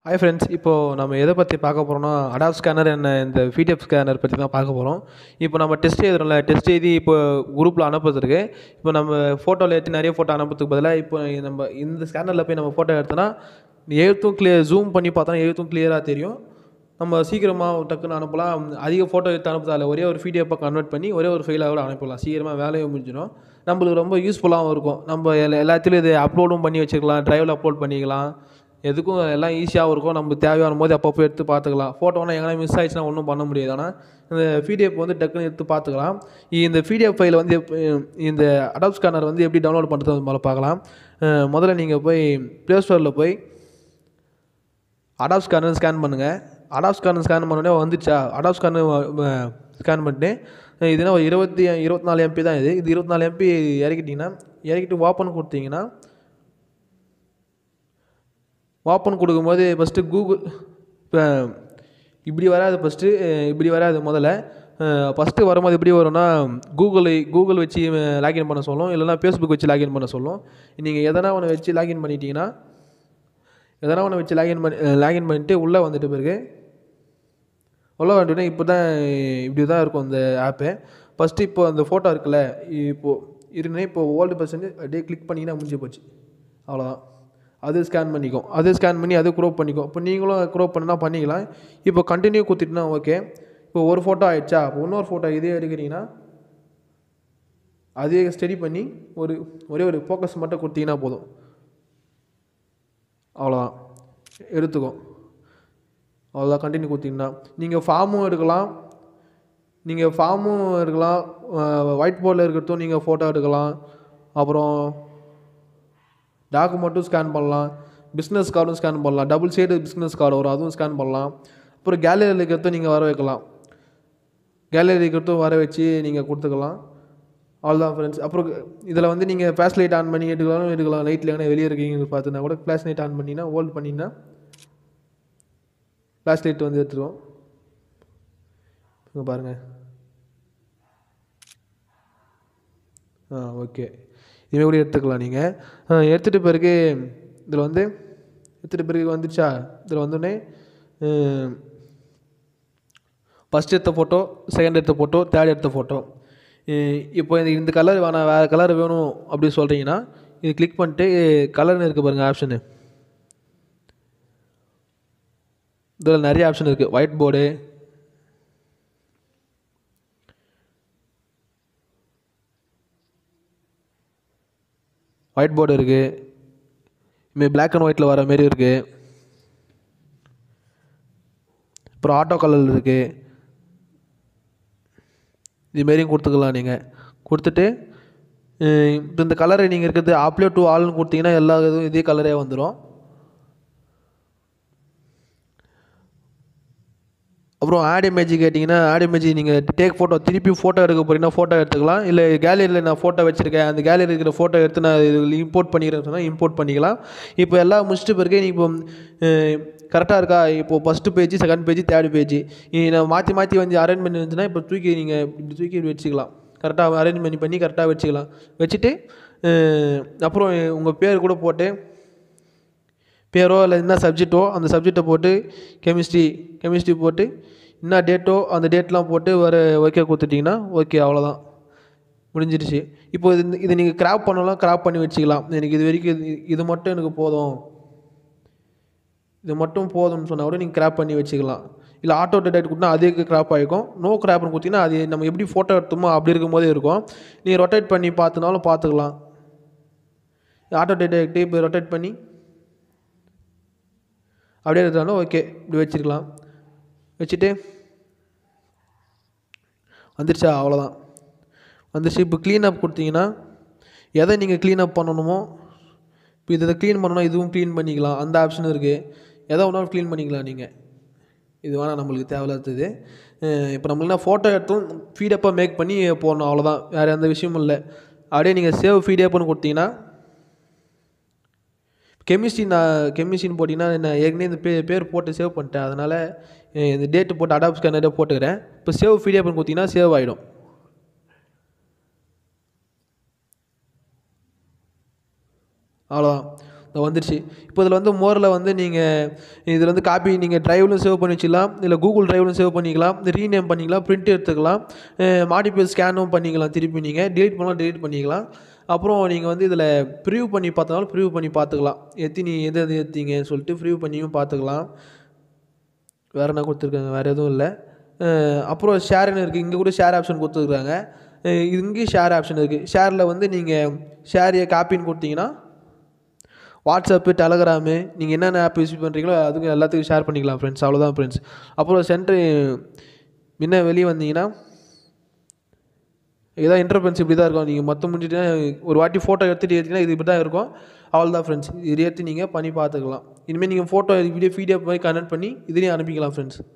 hi friends இப்போது நம்ம எதை பற்றி பார்க்க போகிறோம்னா அடாப் ஸ்கேனர் என்ன இந்த பிடிஎஃப் ஸ்கேனர் பற்றி தான் பார்க்க போகிறோம் இப்போ நம்ம டெஸ்ட் எழுதுறோம்ல டெஸ்ட் எழுதி இப்போ குரூப்பில் அனுப்புறதுக்கு இப்போ நம்ம ஃபோட்டோவில் எடுத்து நிறைய ஃபோட்டோ அனுப்புறதுக்கு பதிலாக இப்போ நம்ம இந்த ஸ்கேனரில் போய் நம்ம ஃபோட்டோ எடுத்தோன்னா எழுத்தும் கிளியர் ஜூம் பண்ணி பார்த்தோன்னா எழுத்தும் கிளியராக தெரியும் நம்ம சீக்கிரமாக டக்குன்னு அனுப்பலாம் அதிக ஃபோட்டோ எடுத்து அனுப்புறதால ஒரே ஒரு பிடிஎஃபாக கன்வெர்ட் பண்ணி ஒரே ஒரு ஃபைலாக கூட அனுப்பலாம் சீக்கிரமாக வேலையும் முடிஞ்சிடும் நம்மளுக்கு ரொம்ப யூஸ்ஃபுல்லாகவும் இருக்கும் நம்ம எல்லா எல்லாத்துலேயும் இது அப்லோடும் பண்ணி வச்சுக்கலாம் ட்ரைவில் அப்லோட் பண்ணிக்கலாம் எதுக்கும் எல்லாம் ஈஸியாகவும் இருக்கும் நம்ம தேவையான போது அப்பப்போ எடுத்து பார்த்துக்கலாம் ஃபோட்டோனா எங்கன்னா மிஸ் ஆயிடுச்சுன்னா ஒன்றும் பண்ண முடியாது ஆனால் இந்த பிடிஎஃப் வந்து டக்குன்னு எடுத்து பார்த்துக்கலாம் இந்த பிடிஎஃப் ஃபைல் வந்து எப்ப- இந்த அடாப் ஸ்கேனர் வந்து எப்படி டவுன்லோட் பண்ணுறது முதல்ல பார்க்கலாம் அஹ் முதல்ல நீங்கள் போய் ப்ளே ஸ்டோரில் போய் அடாப் ஸ்கேனர் ஸ்கேன் பண்ணுங்கள் அடாப் ஸ்கேனர் ஸ்கேன் பண்ணோடனே வந்துச்சா அடாப் ஸ்கேனர் ஸ்கேன் பண்ணிட்டு அஹ் இதுனா ஒரு இருபத்தி இருபத்தி நாலு எம்பி தான் இது இது இருபத்தி நாலு எம்பி இறக்கிட்டிங்கன்னா இறக்கிட்டு ஓப்பன் கொடுத்தீங்கன்னா ஓப்பன் கொடுக்கும்போது ஃபஸ்ட்டு கூகுள் இப்போ இப்படி வராது ஃபஸ்ட்டு இப்படி வராது முதல்ல ஃபஸ்ட்டு வரும்போது எப்படி வரும்னா கூகுள் கூகுள் வச்சு லாகின் பண்ண சொல்லும் இல்லைனா ஃபேஸ்புக் வச்சு லாகின் பண்ண சொல்லும் நீங்கள் எதனா ஒன்று வச்சு லாகின் பண்ணிட்டீங்கன்னா எதனா ஒன்று வச்சு லாகின் பண்ணி லாகின் பண்ணிட்டு உள்ளே வந்துட்டு பிறகு உள்ளே வந்துட்டுனா இப்போ தான் இப்படி தான் இருக்கும் இந்த ஆப்பு ஃபஸ்ட்டு இப்போ அந்த ஃபோட்டோ இருக்குல்ல இப்போது இருந்தே இப்போ ஓல்டு பர்சன்ட் அப்படியே கிளிக் பண்ணிங்கன்னா முடிஞ்சு போச்சு அவ்வளோதான் அது ஸ்கேன் பண்ணிக்கும் அது ஸ்கேன் பண்ணி அது க்ரோப் பண்ணிக்கும் இப்போ நீங்களும் க்ரோப் பண்ணா பண்ணிக்கலாம் இப்போ கண்டினியூ கொடுத்துட்டுனா ஓகே இப்போ ஒரு ஃபோட்டோ ஆயிடுச்சா இப்போ இன்னொரு ஃபோட்டோ இதே எடுக்கிறீங்கன்னா அதே ஸ்டடி பண்ணி ஒரு ஒரே ஒரு ஃபோக்கஸ் மட்டும் கொடுத்தீங்கன்னா போதும் அவ்வளோதான் எடுத்துக்கும் அவ்வளோதான் கண்டினியூ கொடுத்தீங்கன்னா நீங்கள் ஃபார்மும் எடுக்கலாம் நீங்கள் ஃபார்மும் எடுக்கலாம் ஒயிட் போர்டில் இருக்கிறதும் நீங்கள் ஃபோட்டோ எடுக்கலாம் அப்புறம் டாக்குமெண்ட்டும் ஸ்கேன் பண்ணலாம் பிஸ்னஸ் கார்டும் ஸ்கேன் பண்ணலாம் டபுள் சைடு பிஸ்னஸ் கார்டு வரும் அதுவும் ஸ்கேன் பண்ணலாம் அப்புறம் கேலரியில் இருக்கிறதும் நீங்கள் வர வைக்கலாம் கேலரி இருக்கிறதும் வர வச்சு நீங்கள் கொடுத்துக்கலாம் அவ்வளோதான் ஃப்ரெண்ட்ஸ் அப்புறம் இதில் வந்து நீங்கள் ஃப்ளாஷ் லைட் ஆன் பண்ணி எடுக்கலாம் எடுக்கலாம் லைட்டில் எங்கன்னா வெளியே இருக்கீங்கன்னு பார்த்துனா கூட ஃப்ளாஷ் லைட் ஆன் பண்ணினா ஹோல்ட் பண்ணிங்கன்னா ஃப்ளாஷ் லைட் வந்து எடுத்துருவோம் இங்கே பாருங்கள் ஆ ஓகே இதுமாரி கூட எடுத்துக்கலாம் நீங்கள் எடுத்துகிட்ட பிறகு இதில் வந்து எடுத்துகிட்ட பிறகு வந்துச்சா இதில் வந்தோடனே ஃபஸ்ட் எடுத்த ஃபோட்டோ செகண்ட் எடுத்த ஃபோட்டோ தேர்ட் எடுத்த ஃபோட்டோ இப்போ இந்த இந்த கலர் வேணாம் வேறு கலர் வேணும் அப்படி சொல்கிறீங்கன்னா இது கிளிக் பண்ணிட்டு கலர்னு இருக்குது பாருங்கள் ஆப்ஷனு இதில் நிறைய ஆப்ஷன் இருக்குது ஒயிட் போர்டு ஒயிட் போர்டு இருக்குது இதுமாரி பிளாக் அண்ட் ஒயிட்டில் வர மாரி இருக்குது அப்புறம் ஆட்டோ கலர் இருக்குது இதுமாரியும் கொடுத்துக்கலாம் நீங்கள் கொடுத்துட்டு அஹ் இப்போ இந்த கலரை நீங்கள் இருக்கிறது ஆப்லே டூ ஆல்னு கொடுத்தீங்கன்னா எல்லா இதுவும் இதே கலரே வந்துடும் அப்புறம் ஆட் இமேஜ் கேட்டிங்கன்னா ஆட் இமேஜ் நீங்கள் டேக் ஃபோட்டோ திருப்பி ஃபோட்டோ எடுக்க போறீங்கன்னா ஃபோட்டோ எடுத்துக்கலாம் இல்லை கேலரியில் நான் ஃபோட்டோ வச்சுருக்கேன் அந்த கேலரி இருக்கிற ஃபோட்டோ எடுத்து நான் இதில் இம்போர்ட் பண்ணிக்கிறேன்னு சொன்னால் இம்போர்ட் பண்ணிக்கலாம் இப்போ எல்லாம் முடிச்சிட்டு பிறகு நீ இப்போ கரெக்டாக இருக்கா இப்போ first page second page third page நான் மாற்றி மாற்றி வந்து அரேஞ்ச் பண்ணி இருந்துச்சுன்னா இப்போ தூக்கி நீங்கள் இப்படி தூக்கி இப்படி வச்சுக்கலாம் கரெக்டாக அரேஞ்ச் பண்ணி பண்ணி கரெக்டாக வச்சுக்கலாம் வச்சுட்டு அஹ், அப்புறம் உங்கள் பேர் கூட போட்டு பேரோ இல்லை என்ன சப்ஜெக்ட்டோ அந்த சப்ஜெக்டை போட்டு கெமிஸ்ட்ரி கெமிஸ்ட்ரி போட்டு என்ன டேட்டோ அந்த டேட்லாம் போட்டு வர ஓகே கொடுத்துட்டிங்கன்னா ஓகே அவ்வளோதான் முடிஞ்சிடுச்சு இப்போ இது இது நீங்கள் கிராப் பண்ணலாம் கிராப் பண்ணி வச்சுக்கலாம் எனக்கு இது வரைக்கும் இது இது மட்டும் எனக்கு போதும் இது மட்டும் போதும்னு சொன்னால் கூட நீங்கள் கிராப் பண்ணி வச்சுக்கலாம் இல்லை ஆட்டோ டேட் கொடுத்தா அதே கிராப் ஆகிக்கும் நோ கிராப்னு கொடுத்தீங்கன்னா அது நம்ம எப்படி ஃபோட்டோ எடுத்தோமோ அப்படி இருக்கும்போதே இருக்கும் நீங்கள் ரொட்டேட் பண்ணி பார்த்துனாலும் பார்த்துக்கலாம் ஆட்டோ டேட் இப்போ ரொட்டேட் பண்ணி அப்படியே எடுத்தாலும் ஓகே இப்படி வச்சிருக்கலாம் வச்சுட்டு வந்துருச்சா அவ்வளோதான் வந்துருச்சு இப்போ க்ளீன் அப் கொடுத்தீங்கன்னா எதை நீங்கள் க்ளீன் அப் பண்ணணுமோ இப்போ இதை க்ளீன் பண்ணணும் இதுவும் க்ளீன் பண்ணிக்கலாம் அந்த ஆப்ஷனும் இருக்குது எதை ஒன்றாலும் க்ளீன் பண்ணிக்கலாம் நீங்கள் இது வேணால் நம்மளுக்கு தேவையில்லாதது இப்போ நம்மளுக்கு ஃபோட்டோ எடுத்தும் ஃபீடப்பாக மேக் பண்ணி போடணும் அவ்வளோதான் வேறு எந்த விஷயமும் இல்லை அப்படியே நீங்கள் சேவ் ஃபீடப்னு கொடுத்தீங்கன்னா கெமிஸ்ட்ரி நான் கெமிஸ்ட்ரின்னு போட்டிங்கன்னா நான் ஏற்கனவே இந்த பே பேர் போட்டு சேவ் பண்ணிட்டேன் அதனால் அஹ் இந்த டேட்டு போட்டு அடாப் ஸ்கேனரே போட்டுக்கிறேன் இப்போ சேவ் பிடிஎஃப்னு கொடுத்தீங்கன்னா சேவ் ஆகிடும் அவ்வளோதான் இது வந்துருச்சு இப்போ இதில் வந்து மோரில் வந்து நீங்கள் இதில் வந்து காப்பி நீங்கள் ட்ரைவ்லையும் சேவ் பண்ணி வச்சுக்கலாம் இல்லை கூகுள் ட்ரைவ்லையும் சேவ் பண்ணிக்கலாம் ரீநேம் பண்ணிக்கலாம் பிரிண்ட் எடுத்துக்கலாம் மாடிஃபை ஸ்கேனும் பண்ணிக்கலாம் திருப்பி நீங்கள் delete பண்ணலாம் delete பண்ணிக்கலாம் அப்புறம் நீங்கள் வந்து இதில் ப்ரிவ்யூ பண்ணி பார்த்தாலும் ப்ரிவ்யூ பண்ணி பார்த்துக்கலாம் எத்தினி எது எது ஏற்றிங்கன்னு சொல்லிட்டு ப்ரிவ்யூ பண்ணியும் பார்த்துக்கலாம் வேறு என்ன கொடுத்துருக்காங்க வேறு எதுவும் இல்லை அஹ் அப்புறம் ஷேர்னு இருக்குது இங்கே கூட ஷேர் ஆப்ஷன் கொடுத்துருக்காங்க அஹ் இங்கேயும் ஷேர் ஆப்ஷன் இருக்குது ஷேரில் வந்து நீங்கள் ஷேர் காப்பின்னு கொடுத்தீங்கன்னா வாட்ஸ்அப்பு டெலகிராமு நீங்கள் என்னென்ன ஆப் யூஸ் பண்ணுறீங்களோ அதுக்கு எல்லாத்துக்கும் ஷேர் பண்ணிக்கலாம் ஃப்ரெண்ட்ஸ் அவ்வளோதான் ஃப்ரெண்ட்ஸ் அப்புறம் சென்ட்ரு முன்ன வெளியே வந்தீங்கன்னா இதான் இன்டர்ஃபரன்ஸ் இப்படி தான் இருக்கும் நீங்கள் மொத்தம் முடிஞ்சுட்டு ஒரு வாட்டி ஃபோட்டோ எடுத்துகிட்டு ஏற்றினா இது இப்படி தான் இருக்கும் அவ்வளோதான் ஃப்ரெண்ட்ஸ் இது ஏற்றி நீங்கள் பண்ணி பார்த்துக்கலாம் இனிமேல் நீங்கள் ஃபோட்டோ வீடியோ பிடிஎஃப் மாதிரி கனெக்ட் பண்ணி இதுலேயும் அனுப்பிக்கலாம் ஃப்ரெண்ட்ஸ்